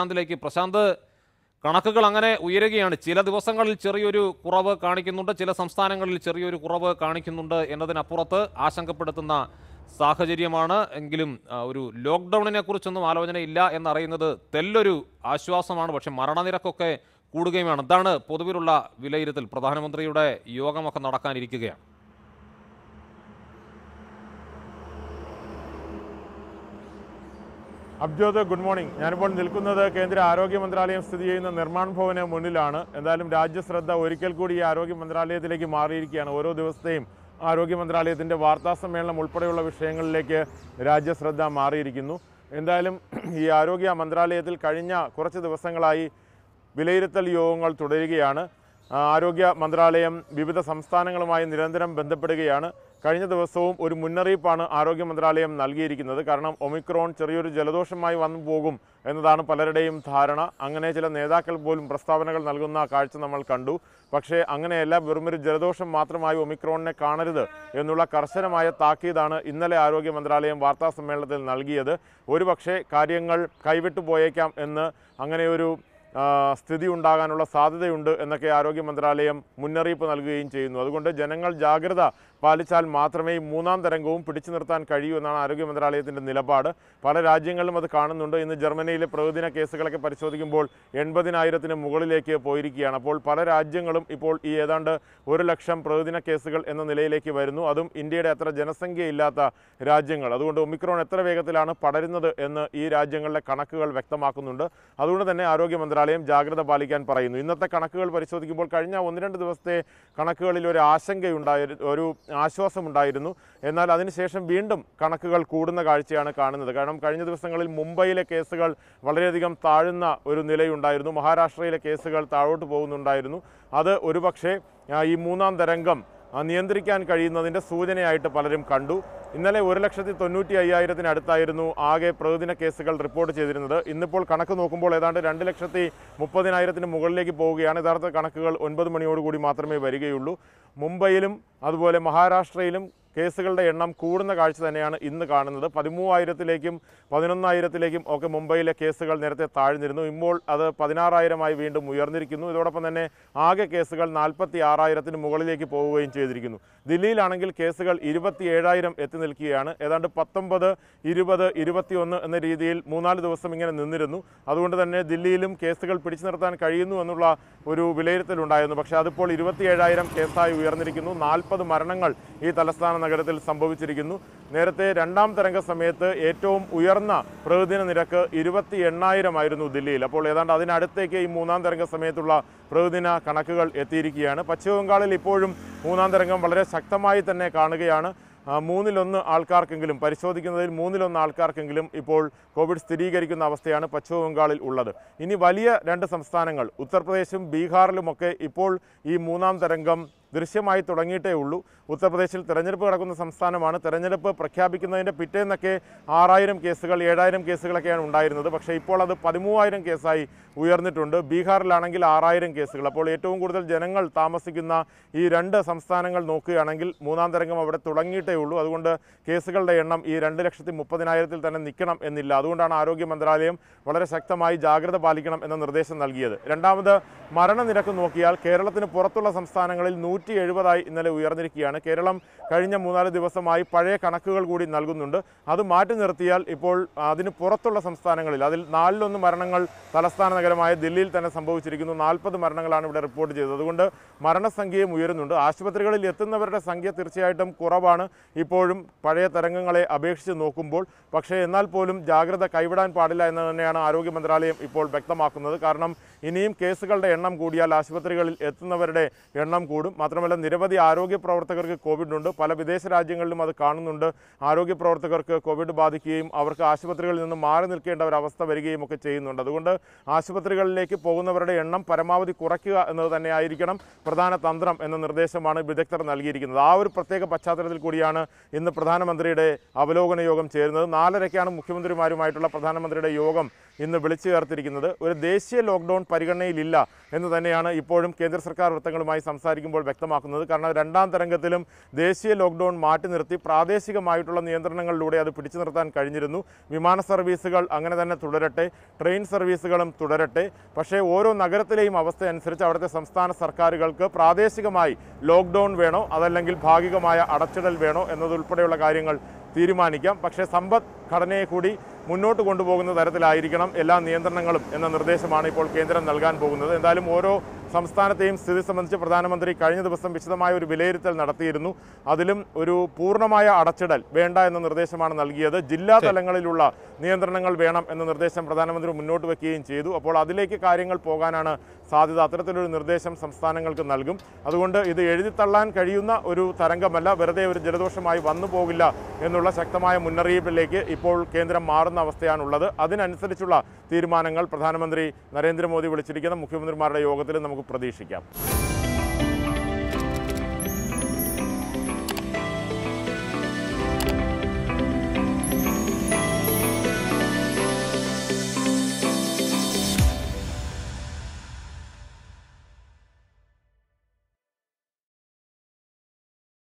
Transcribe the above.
പ്രശാന്തിലേക്ക് പ്രശാന്ത് കണക്കുകൾ അങ്ങനെ ഉയരുകയാണ് ചില ദിവസങ്ങളിൽ ചെറിയൊരു കുറവ് കാണിക്കുന്നുണ്ട് ചില സംസ്ഥാനങ്ങളിൽ ചെറിയൊരു കുറവ് കാണിക്കുന്നുണ്ട് എന്നതിനപ്പുറത്ത് ആശങ്കപ്പെടുത്തുന്ന സാഹചര്യമാണ് എങ്കിലും ആ, ഒരു ലോക്ക്ഡൗണിനെ കുറിച്ചൊന്നും ആലോചനയില്ല എന്നറിയുന്നത് തെല്ലൊരു ആശ്വാസമാണ് പക്ഷെ മരണനിരക്കൊക്കെ കൂടുകയുമാണ് എന്താണ് പൊതുവിലുള്ള വിലയിരുത്തൽ പ്രധാനമന്ത്രിയുടെ യോഗമൊക്കെ നടക്കാനിരിക്കുകയാണ് അബ്ജോദ് ഗുഡ് മോർണിംഗ് ഞാനിപ്പോൾ നിൽക്കുന്നത് കേന്ദ്ര ആരോഗ്യ മന്ത്രാലയം സ്ഥിതി ചെയ്യുന്ന നിർമ്മാൺ ഭവന് മുന്നിലാണ് എന്തായാലും രാജ്യശ്രദ്ധ ഒരിക്കൽ കൂടി ഈ ആരോഗ്യ മന്ത്രാലയത്തിലേക്ക് മാറിയിരിക്കുകയാണ് ഓരോ ദിവസത്തെയും ആരോഗ്യ മന്ത്രാലയത്തിൻ്റെ വാർത്താ സമ്മേളനം ഉൾപ്പെടെയുള്ള വിഷയങ്ങളിലേക്ക് രാജ്യശ്രദ്ധ മാറിയിരിക്കുന്നു എന്തായാലും ഈ ആരോഗ്യ മന്ത്രാലയത്തിൽ കഴിഞ്ഞ കുറച്ച് ദിവസങ്ങളായി വിലയിരുത്തൽ യോഗങ്ങൾ തുടരുകയാണ് ആ, ആരോഗ്യ മന്ത്രാലയം വിവിധ സംസ്ഥാനങ്ങളുമായി നിരന്തരം ബന്ധപ്പെടുകയാണ് കഴിഞ്ഞ ദിവസവും ഒരു മുന്നറിയിപ്പാണ് ആരോഗ്യ മന്ത്രാലയം നൽകിയിരിക്കുന്നത് കാരണം ഒമിക്രോൺ ചെറിയൊരു ജലദോഷമായി വന്നു പോകും എന്നതാണ് പലരുടെയും ധാരണ അങ്ങനെ ചില നേതാക്കൾ പോലും പ്രസ്താവനകൾ നൽകുന്ന കാഴ്ച നമ്മൾ കണ്ടു പക്ഷേ അങ്ങനെയല്ല വെറുമൊരു ജലദോഷം മാത്രമായി ഒമിക്രോണിനെ കാണരുത് എന്നുള്ള കർശനമായ താക്കീതാണ് ഇന്നലെ ആരോഗ്യ മന്ത്രാലയം വാർത്താ സമ്മേളനത്തിൽ നൽകിയത് ഒരുപക്ഷെ കാര്യങ്ങൾ കൈവിട്ടു പോയേക്കാം എന്ന് അങ്ങനെയൊരു ആ, സ്ഥിതി ഉണ്ടാകാനുള്ള സാധ്യതയുണ്ട് എന്നൊക്കെ ആരോഗ്യ മന്ത്രാലയം മുന്നറിയിപ്പ് നൽകുകയും ചെയ്യുന്നു അതുകൊണ്ട് ജനങ്ങൾ ജാഗ്രത പാലിച്ചാൽ മാത്രമേ ഈ മൂന്നാം തരംഗവും പിടിച്ചു നിർത്താൻ കഴിയൂ എന്നാണ് ആരോഗ്യ മന്ത്രാലയത്തിൻ്റെ നിലപാട് പല രാജ്യങ്ങളിലും അത് കാണുന്നുണ്ട് ഇന്ന് ജർമ്മനിയിലെ പ്രതിദിന കേസുകളൊക്കെ പരിശോധിക്കുമ്പോൾ എൺപതിനായിരത്തിന് മുകളിലേക്ക് പോയിരിക്കുകയാണ് അപ്പോൾ പല രാജ്യങ്ങളും ഇപ്പോൾ ഈ ഏതാണ്ട് ഒരു ലക്ഷം പ്രതിദിന കേസുകൾ എന്ന നിലയിലേക്ക് വരുന്നു അതും ഇന്ത്യയുടെ അത്ര ജനസംഖ്യയില്ലാത്ത രാജ്യങ്ങൾ അതുകൊണ്ട് ഒമിക്രോൺ എത്ര വേഗത്തിലാണ് പടരുന്നത് എന്ന് ഈ രാജ്യങ്ങളിലെ കണക്കുകൾ വ്യക്തമാക്കുന്നുണ്ട് അതുകൊണ്ട് തന്നെ ആരോഗ്യ മന്ത്രാലയം ജാഗ്രത പാലിക്കാൻ പറയുന്നു ഇന്നത്തെ കണക്കുകൾ പരിശോധിക്കുമ്പോൾ കഴിഞ്ഞ ഒന്ന് രണ്ട് ദിവസത്തെ കണക്കുകളിൽ ഒരു ആശങ്കയുണ്ടായി ഒരു ആശ്വാസമുണ്ടായിരുന്നു എന്നാൽ അതിനുശേഷം വീണ്ടും കണക്കുകൾ കൂടുന്ന കാഴ്ചയാണ് കാണുന്നത് കാരണം കഴിഞ്ഞ ദിവസങ്ങളിൽ മുംബൈയിലെ കേസുകൾ വളരെയധികം താഴുന്ന ഒരു നിലയുണ്ടായിരുന്നു മഹാരാഷ്ട്രയിലെ കേസുകൾ താഴോട്ട് പോകുന്നുണ്ടായിരുന്നു അത് ഒരുപക്ഷെ ആ, ഈ മൂന്നാം തരംഗം ആ, നിയന്ത്രിക്കാൻ കഴിയുന്നതിൻ്റെ സൂചനയായിട്ട് പലരും കണ്ടു ഇന്നലെ ഒരു ലക്ഷത്തി തൊണ്ണൂറ്റി അയ്യായിരത്തിനടുത്തായിരുന്നു ആകെ പ്രതിദിന കേസുകൾ റിപ്പോർട്ട് ചെയ്തിരുന്നത് ഇന്നിപ്പോൾ കണക്ക് നോക്കുമ്പോൾ ഏതാണ്ട് രണ്ട് ലക്ഷത്തി മുപ്പതിനായിരത്തിന് മുകളിലേക്ക് പോവുകയാണ് യഥാർത്ഥ കണക്കുകൾ ഒൻപത് മണിയോടുകൂടി മാത്രമേ വരികയുള്ളൂ മുംബൈയിലും അതുപോലെ മഹാരാഷ്ട്രയിലും കേസുകളുടെ എണ്ണം കൂടുന്ന കാഴ്ച തന്നെയാണ് ഇന്ന് കാണുന്നത് പതിമൂവായിരത്തിലേക്കും പതിനൊന്നായിരത്തിലേക്കും ഒക്കെ മുംബൈയിലെ കേസുകൾ നേരത്തെ താഴ്ന്നിരുന്നു ഇപ്പോൾ അത് പതിനാറായിരമായി വീണ്ടും ഉയർന്നിരിക്കുന്നു ഇതോടൊപ്പം തന്നെ ആകെ കേസുകൾ നാൽപ്പത്തി ആറായിരത്തിന് മുകളിലേക്ക് പോവുകയും ചെയ്തിരിക്കുന്നു ദില്ലിയിലാണെങ്കിൽ കേസുകൾ ഇരുപത്തി ഏഴായിരം എത്തി നിൽക്കുകയാണ് ഏതാണ്ട് പത്തൊമ്പത് ഇരുപത് ഇരുപത്തിയൊന്ന് എന്ന രീതിയിൽ മൂന്നാല് ദിവസം ഇങ്ങനെ നിന്നിരുന്നു അതുകൊണ്ട് തന്നെ ദില്ലിയിലും കേസുകൾ പിടിച്ചു നിർത്താൻ കഴിയുന്നു എന്നുള്ള ഒരു വിലയിരുത്തലുണ്ടായിരുന്നു പക്ഷേ അതിപ്പോൾ ഇരുപത്തി ഏഴായിരം കേസായി ഉയർന്നിരിക്കുന്നു നാൽപ്പത് മരണങ്ങൾ ഈ തലസ്ഥാന നഗരത്തിൽ സംഭവിച്ചിരിക്കുന്നു നേരത്തെ രണ്ടാം തരംഗ സമയത്ത് ഏറ്റവും ഉയർന്ന പ്രതിദിന നിരക്ക് ഇരുപത്തി എണ്ണായിരമായിരുന്നു ദില്ലിയിൽ അപ്പോൾ ഏതാണ്ട് അതിനടുത്തേക്ക് ഈ മൂന്നാം തരംഗ സമയത്തുള്ള പ്രതിദിന കണക്കുകൾ എത്തിയിരിക്കുകയാണ് പശ്ചിമ ബംഗാളിൽ ഇപ്പോഴും മൂന്നാം തരംഗം വളരെ ശക്തമായി തന്നെ കാണുകയാണ് ആ, മൂന്നിലൊന്ന് ആൾക്കാർക്കെങ്കിലും പരിശോധിക്കുന്നതിൽ മൂന്നിലൊന്ന് ആൾക്കാർക്കെങ്കിലും ഇപ്പോൾ കോവിഡ് സ്ഥിരീകരിക്കുന്ന അവസ്ഥയാണ് പശ്ചിമ ബംഗാളിൽ ഉള്ളത് ഇനി വലിയ രണ്ട് സംസ്ഥാനങ്ങൾ ഉത്തർപ്രദേശും ബീഹാറിലുമൊക്കെ ഇപ്പോൾ ഈ മൂന്നാം തരംഗം ദൃശ്യമായി തുടങ്ങിയിട്ടേ ഉള്ളൂ ഉത്തർപ്രദേശിൽ തെരഞ്ഞെടുപ്പ് നടക്കുന്ന സംസ്ഥാനമാണ് തെരഞ്ഞെടുപ്പ് പ്രഖ്യാപിക്കുന്നതിൻ്റെ പിറ്റേന്നൊക്കെ ആറായിരം കേസുകൾ ഏഴായിരം കേസുകളൊക്കെയാണ് ഉണ്ടായിരുന്നത് പക്ഷേ ഇപ്പോൾ അത് പതിമൂവായിരം കേസായി ഉയർന്നിട്ടുണ്ട് ബീഹാറിലാണെങ്കിൽ ആറായിരം കേസുകൾ അപ്പോൾ ഏറ്റവും കൂടുതൽ ജനങ്ങൾ താമസിക്കുന്ന ഈ രണ്ട് സംസ്ഥാനങ്ങൾ നോക്കുകയാണെങ്കിൽ മൂന്നാം തരംഗം അവിടെ തുടങ്ങിയിട്ടേ ഉള്ളൂ അതുകൊണ്ട് കേസുകളുടെ എണ്ണം ഈ രണ്ട് ലക്ഷത്തി മുപ്പതിനായിരത്തിൽ തന്നെ നിൽക്കണം എന്നില്ല അതുകൊണ്ടാണ് ആരോഗ്യ മന്ത്രാലയം വളരെ ശക്തമായി ജാഗ്രത പാലിക്കണം എന്ന നിർദ്ദേശം നൽകിയത് രണ്ടാമത് മരണനിരക്ക് നോക്കിയാൽ കേരളത്തിന് പുറത്തുള്ള സംസ്ഥാനങ്ങളിൽ നൂറ്റി എഴുപതായി ഇന്നലെ ഉയർന്നിരിക്കുകയാണ് കേരളം കഴിഞ്ഞ മൂന്നാല് ദിവസമായി പഴയ കണക്കുകൾ കൂടി നൽകുന്നുണ്ട് അത് മാറ്റി നിർത്തിയാൽ ഇപ്പോൾ അതിന് പുറത്തുള്ള സംസ്ഥാനങ്ങളിൽ അതിൽ നാലിലൊന്ന് മരണങ്ങൾ തലസ്ഥാന നഗരമായ ദില്ലിയിൽ തന്നെ സംഭവിച്ചിരിക്കുന്നു നാൽപ്പത് മരണങ്ങളാണ് ഇവിടെ റിപ്പോർട്ട് ചെയ്തത് അതുകൊണ്ട് മരണസംഖ്യയും ഉയരുന്നുണ്ട് ആശുപത്രികളിൽ എത്തുന്നവരുടെ സംഖ്യ തീർച്ചയായിട്ടും കുറവാണ് ഇപ്പോഴും പഴയ തരംഗങ്ങളെ അപേക്ഷിച്ച് നോക്കുമ്പോൾ പക്ഷേ എന്നാൽ പോലും ജാഗ്രത കൈവിടാൻ പാടില്ല എന്ന് തന്നെയാണ് ആരോഗ്യ മന്ത്രാലയം ഇപ്പോൾ വ്യക്തമാക്കുന്നത് കാരണം ഇനിയും കേസുകളുടെ എണ്ണം കൂടിയാൽ ആശുപത്രികളിൽ എത്തുന്നവരുടെ എണ്ണം കൂടും മാത്രമല്ല നിരവധി ആരോഗ്യ പ്രവർത്തകർക്ക് കോവിഡ് ഉണ്ട് പല വിദേശ രാജ്യങ്ങളിലും അത് കാണുന്നുണ്ട് ആരോഗ്യ പ്രവർത്തകർക്ക് കോവിഡ് ബാധിക്കുകയും അവർക്ക് ആശുപത്രികളിൽ നിന്ന് മാറി നിൽക്കേണ്ട ഒരു അവസ്ഥ വരികയും ഒക്കെ ചെയ്യുന്നുണ്ട് അതുകൊണ്ട് ആശുപത്രികളിലേക്ക് പോകുന്നവരുടെ എണ്ണം പരമാവധി കുറയ്ക്കുക എന്നത് തന്നെയായിരിക്കണം പ്രധാന തന്ത്രം എന്ന നിർദ്ദേശമാണ് വിദഗ്ധർ നൽകിയിരിക്കുന്നത് ആ ഒരു പ്രത്യേക പശ്ചാത്തലത്തിൽ കൂടിയാണ് ഇന്ന് പ്രധാനമന്ത്രിയുടെ അവലോകന യോഗം ചേരുന്നത് നാലരയ്ക്കാണ് മുഖ്യമന്ത്രിമാരുമായിട്ടുള്ള പ്രധാനമന്ത്രിയുടെ യോഗം ഇന്ന് വിളിച്ചു ചേർത്തിരിക്കുന്നത് ഒരു ദേശീയ ലോക്ക്ഡൗൺ പരിഗണനയിലില്ല എന്ന് തന്നെയാണ് ഇപ്പോഴും കേന്ദ്ര സർക്കാർ വൃത്തങ്ങളുമായി സംസാരിക്കുമ്പോൾ വ്യക്തം വ്യക്തമാക്കുന്നത് കാരണം രണ്ടാം തരംഗത്തിലും ദേശീയ ലോക്ക്ഡൗൺ മാറ്റി നിർത്തി പ്രാദേശികമായിട്ടുള്ള നിയന്ത്രണങ്ങളിലൂടെ അത് പിടിച്ചു നിർത്താൻ കഴിഞ്ഞിരുന്നു വിമാന സർവീസുകൾ അങ്ങനെ തന്നെ തുടരട്ടെ ട്രെയിൻ സർവീസുകളും തുടരട്ടെ പക്ഷേ ഓരോ നഗരത്തിലെയും അവസ്ഥ അനുസരിച്ച് അവിടുത്തെ സംസ്ഥാന സർക്കാരുകൾക്ക് പ്രാദേശികമായി ലോക്ക്ഡൗൺ വേണോ അതല്ലെങ്കിൽ ഭാഗികമായ അടച്ചിടൽ വേണോ എന്നതുൾപ്പെടെയുള്ള കാര്യങ്ങൾ തീരുമാനിക്കാം പക്ഷേ സമ്പദ് ഘടനയെ കൂടി മുന്നോട്ട് കൊണ്ടുപോകുന്ന തരത്തിലായിരിക്കണം എല്ലാ നിയന്ത്രണങ്ങളും എന്ന നിർദ്ദേശമാണ് ഇപ്പോൾ കേന്ദ്രം നൽകാൻ പോകുന്നത് എന്തായാലും ഓരോ സംസ്ഥാനത്തെയും സ്ഥിതി സംബന്ധിച്ച് പ്രധാനമന്ത്രി കഴിഞ്ഞ ദിവസം വിശദമായ ഒരു വിലയിരുത്തൽ നടത്തിയിരുന്നു അതിലും ഒരു പൂർണ്ണമായ അടച്ചിടൽ വേണ്ട എന്ന നിർദ്ദേശമാണ് നൽകിയത് ജില്ലാ തലങ്ങളിലുള്ള നിയന്ത്രണങ്ങൾ വേണം എന്ന നിർദ്ദേശം പ്രധാനമന്ത്രി മുന്നോട്ട് വെക്കുകയും ചെയ്തു അപ്പോൾ അതിലേക്ക് കാര്യങ്ങൾ പോകാനാണ് സാധ്യത അത്തരത്തിലൊരു നിർദ്ദേശം സംസ്ഥാനങ്ങൾക്ക് നൽകും അതുകൊണ്ട് ഇത് എഴുതിത്തള്ളാൻ കഴിയുന്ന ഒരു തരംഗമല്ല വെറുതെ ഒരു ജലദോഷമായി വന്നു പോകില്ല എന്നുള്ള ശക്തമായ മുന്നറിയിപ്പിലേക്ക് ഇപ്പോൾ കേന്ദ്രം മാറുന്ന അവസ്ഥയാണുള്ളത് അതിനനുസരിച്ചുള്ള തീരുമാനങ്ങൾ പ്രധാനമന്ത്രി നരേന്ദ്രമോദി വിളിച്ചിരിക്കുന്ന മുഖ്യമന്ത്രിമാരുടെ യോഗത്തിൽ നമുക്ക് പ്രതീക്ഷിക്കാം